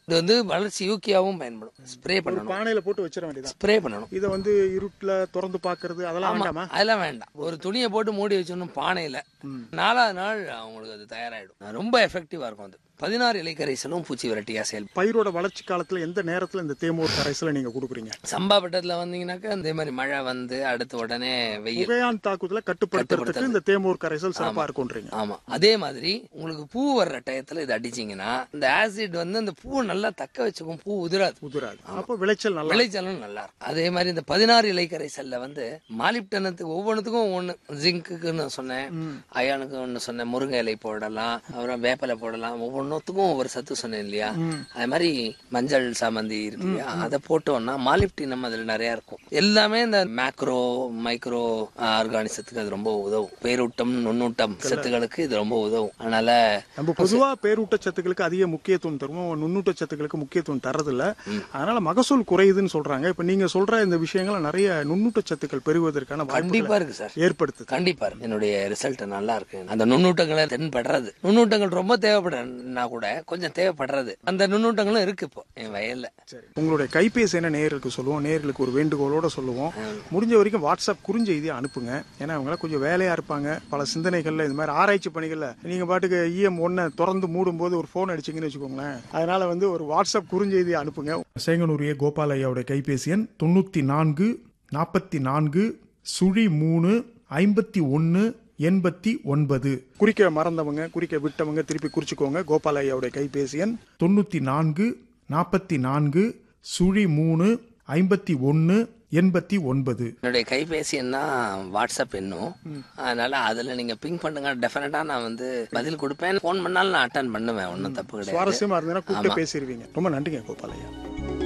இது வந்து வளர்ச்சி யூக்கியாவும் பயன்படும் ஸ்ப்ரே பண்ணணும் பானையில போட்டு வச்சிட வேண்டியதான் ஸ்ப்ரே பண்ணணும் இதை வந்து இருட்டுல திறந்து பாக்குறது அதெல்லாம் ஆமா வேண்டாமா அதெல்லாம் வேண்டாம் ஒரு துணியை போட்டு மூடி வச்சோன்னு பானையில நாலாவது நாள் அவங்களுக்கு அது தயாராயிடும் ரொம்ப எஃபெக்டிவா இருக்கும் அது பதினாறு இலை கரைசலும் பூச்சி விரட்டியா செயல் பயிரோட வளர்ச்சி காலத்துல எந்த நேரத்துல இந்த தேமூர் கரைசலை நீங்க கொடுக்குறீங்க சம்பா பட்டத்துல வந்தீங்கன்னாக்கா அதே மாதிரி மழை வந்து அடுத்த உடனே வெயில் புகையான் தாக்குதலை கட்டுப்படுத்துறதுக்கு இந்த தேமூர் கரைசல் சிறப்பா இருக்கும்ன்றீங்க ஆமா அதே மாதிரி உங்களுக்கு பூ வர்ற டயத்துல இது அடிச்சீங்கன்னா இந்த ஆசிட் வந்து அந்த பூ நல்லா தக்க வச்சுக்கும் பூ உதிராது உதிராது அப்போ விளைச்சல் நல்லா விளைச்சலும் நல்லா இருக்கும் அதே மாதிரி இந்த பதினாறு இலை கரைசல்ல வந்து மாலிப்டனத்துக்கு ஒவ்வொன்றுத்துக்கும் ஒவ்வொன்று ஜிங்க்குன்னு சொன்னேன் அயானுக்கு ஒன்று சொன்னேன் முருங்கை இலை போடலாம் அப்புறம் வேப்பலை போடலாம் ஒவ்வொன்றுத்துக்கும் ஒவ்வொரு சத்து சொன்னேன் இல்லையா அதே மாதிரி மஞ்சள் சாமந்தி இருக்கு இல்லையா அதை போட்டோம்னா மாலிப்டினம் அதுல நிறைய இருக்கும் எல்லாமே இந்த மேக்ரோ மைக்ரோ ஆர்கானிசத்துக்கு அது ரொம்ப உதவும் பேரூட்டம் நுண்ணூட்டம் சத்துக்களுக்கு இது ரொம்ப உதவும் அதனால நம்ம பொதுவா பேரூட்டச்சத்துக்களுக்கு அதிக முக்கியத்துவம் தருவோம் நுண்ணூட்டச்சத்துக்களுக்கு முக்கியத்துவம் தர்றதில்ல அதனால மகசூல் குறையுதுன்னு சொல்றாங்க இப்ப நீங்க சொல்ற இந்த விஷயங்களை நிறைய நுண்ணூட்டச்சத்துக்கள் பெறுவதற்கான வாய்ப்புகளை கண்டிப்பா இருக்கு சார் ஏற்படுத்துது கண்டிப்பா இருக்கு. என்னுடைய ரிசல்ட் நல்லா இருக்கு அந்த நுண்ணூட்டங்களை தென்படுறது நுண்ணூட்டங்கள் ரொம்ப தேவைப்படுறா கூட கொஞ்சம் தேவைப்படுறது அந்த நுண்ணூட்டங்களும் இருக்கு இப்போ என் வயல்ல சரி உங்களுடைய கைபேசி என்ன நேயர்களுக்கு சொல்லுவோம் நேயர்களுக்கு ஒரு வேண்டுகோளோட சொல்லுவோம் முடிஞ்ச வரைக்கும் வாட்ஸ்அப் குறுஞ்செய்தியை அனுப்புங்க ஏன்னா அவங்க கொஞ்சம் வேலையா இருப்பாங்க பல சிந்தனைகள்ல இந்த மாதிரி ஆராய்ச்சி பணிகள்ல நீங்க பாட்டுக்கு இஎம் ஒன்ன திறந்து மூடும் போது ஒரு போன் அடிச்சீங்கன்னு வச்சுக்கோங்களேன் அதனால வந்து ஒரு வாட்ஸ்அப் குறுஞ்செய்தியை அனுப்புங்க சேங்கனூர் ஏ கோபால் ஐயாவுடைய கைபேசி எண் தொண்ணூத்தி நான்கு நாற்பத்தி நான்கு சுழி மூணு ஐம்பத்தி ஒன்னு எண்பத்தி ஒன்பது குறிக்க மறந்தவங்க குறிக்க விட்டவங்க திருப்பி குறிச்சுக்கோங்க கோபால் ஐயாவுடைய கைபேசி எண் தொண்ணூத்தி நான்கு நாற்பத்தி நான்கு சுழி மூணு ஐம்பத்தி ஒன்னு எண்பத்தி ஒன்பது என்னுடைய கைபேசி என்ன வாட்ஸ்அப் என்னும் அதனால அதுல நீங்க பிங் பண்ணுங்க டெஃபினட்டா நான் வந்து பதில் கொடுப்பேன் ஃபோன் பண்ணாலும் நான் அட்டன் பண்ணுவேன் ஒன்றும் தப்பு கிடையாது சுவாரஸ்யமா இருந்ததுன்னா கூப்பிட்டு பேசிடுவீங்க ரொம்ப நன்றிங்க கோபால் ஐயா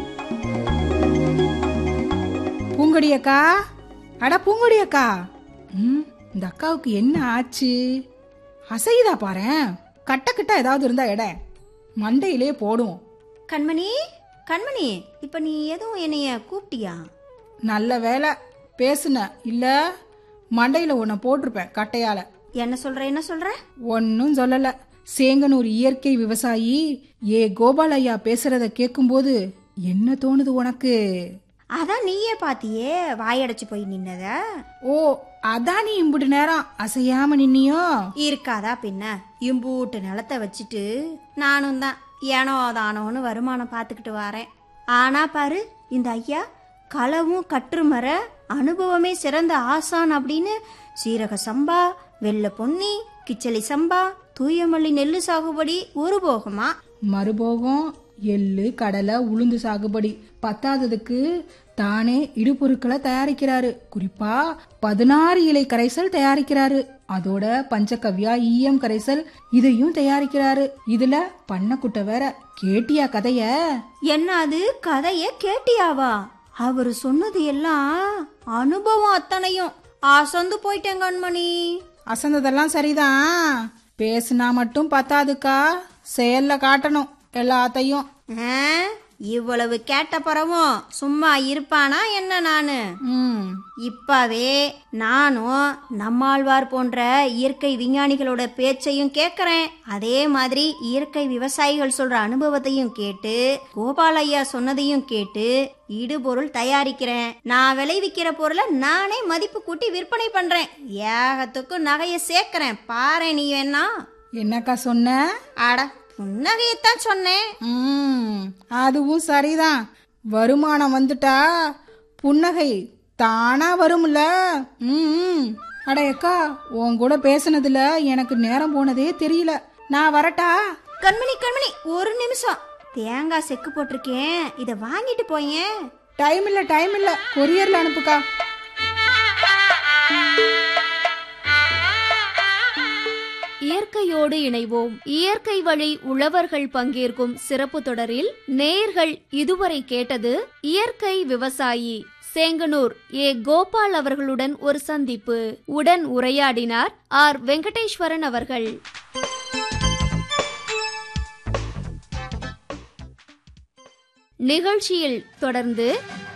பூங்கொடி அக்கா அட பூங்கொடி அக்கா ம் இந்த அக்காவுக்கு என்ன ஆச்சு அசையுதா பாரேன் கட்ட கட்ட ஏதாவது இருந்தா எட மண்டையிலே போடுவோம் கண்மணி கண்மணி இப்ப நீ எதுவும் என்னைய கூப்பிட்டியா நல்ல வேலை பேசுன இல்ல மண்டையில உன்னை போட்டிருப்பேன் கட்டையால என்ன சொல்ற என்ன சொல்ற ஒன்னும் சொல்லல சேங்கனூர் இயற்கை விவசாயி ஏ கோபால் ஐயா பேசுறத கேக்கும்போது என்ன தோணுது உனக்கு அதான் நீயே பாத்தியே வாயடைச்சு போய் நின்னத ஓ அதான் நீ இம்புட்டு நேரம் அசையாம நின்னியோ இருக்காதா பின்ன இம்பூட்டு நிலத்தை வச்சுட்டு நானும் தான் ஏனோ தானோன்னு வருமானம் பார்த்துக்கிட்டு வரேன் ஆனா பாரு இந்த ஐயா களவும் கற்றுமர அனுபவமே சிறந்த ஆசான் அப்படின்னு சீரக சம்பா வெள்ளை பொன்னி கிச்சலி சம்பா தூயமல்லி நெல்லு சாகுபடி ஒரு போகமா மறுபோகம் எள்ளு கடலை உளுந்து சாகுபடி பத்தாததுக்கு தானே இடுபொருட்களை தயாரிக்கிறாரு குறிப்பா பதினாறு இலை கரைசல் தயாரிக்கிறாரு அதோட பஞ்சகவ்யா ஈயம் கரைசல் இதையும் தயாரிக்கிறாரு இதுல பண்ணக்குட்டை வேற கேட்டியா கதைய என்ன அது கதைய கேட்டியாவா அவரு சொன்னது எல்லாம் அனுபவம் அத்தனையும் அசந்து போயிட்டேன் கண்மணி அசந்ததெல்லாம் சரிதான் பேசுனா மட்டும் பத்தாதுக்கா செயல்ல காட்டணும் எல்லாத்தையும் ஆ, இவ்வளவு கேட்ட பிறவும் சும்மா இருப்பானா என்ன நானு ம் இப்பவே நானும் நம்மாழ்வார் போன்ற இயற்கை விஞ்ஞானிகளோட பேச்சையும் கேட்கறேன் அதே மாதிரி இயற்கை விவசாயிகள் சொல்ற அனுபவத்தையும் கேட்டு கோபால் ஐயா சொன்னதையும் கேட்டு இடுபொருள் தயாரிக்கிறேன் நான் விளைவிக்கிற பொருளை நானே மதிப்பு கூட்டி விற்பனை பண்றேன் ஏகத்துக்கு நகையை சேர்க்கிறேன் பாரு நீ வேணா என்னக்கா சொன்ன அட புன்னகையத்தான் சொன்னேன் ம் அதுவும் சரிதான் வருமானம் வந்துட்டா புன்னகை தானா வரும்ல ம் அட அக்கா உன் கூட பேசுனதுல எனக்கு நேரம் போனதே தெரியல நான் வரட்டா கண்மணி கண்மணி ஒரு நிமிஷம் தேங்காய் செக்கு போட்டிருக்கேன் இதை வாங்கிட்டு போயேன் டைம் இல்ல டைம் இல்ல கொரியர்ல அனுப்புக்கா இயற்கையோடு இணைவோம் இயற்கை வழி உழவர்கள் பங்கேற்கும் சிறப்பு தொடரில் நேயர்கள் இதுவரை கேட்டது இயற்கை விவசாயி சேங்கனூர் ஏ கோபால் அவர்களுடன் ஒரு சந்திப்பு உடன் உரையாடினார் ஆர் வெங்கடேஸ்வரன் அவர்கள் நிகழ்ச்சியில் தொடர்ந்து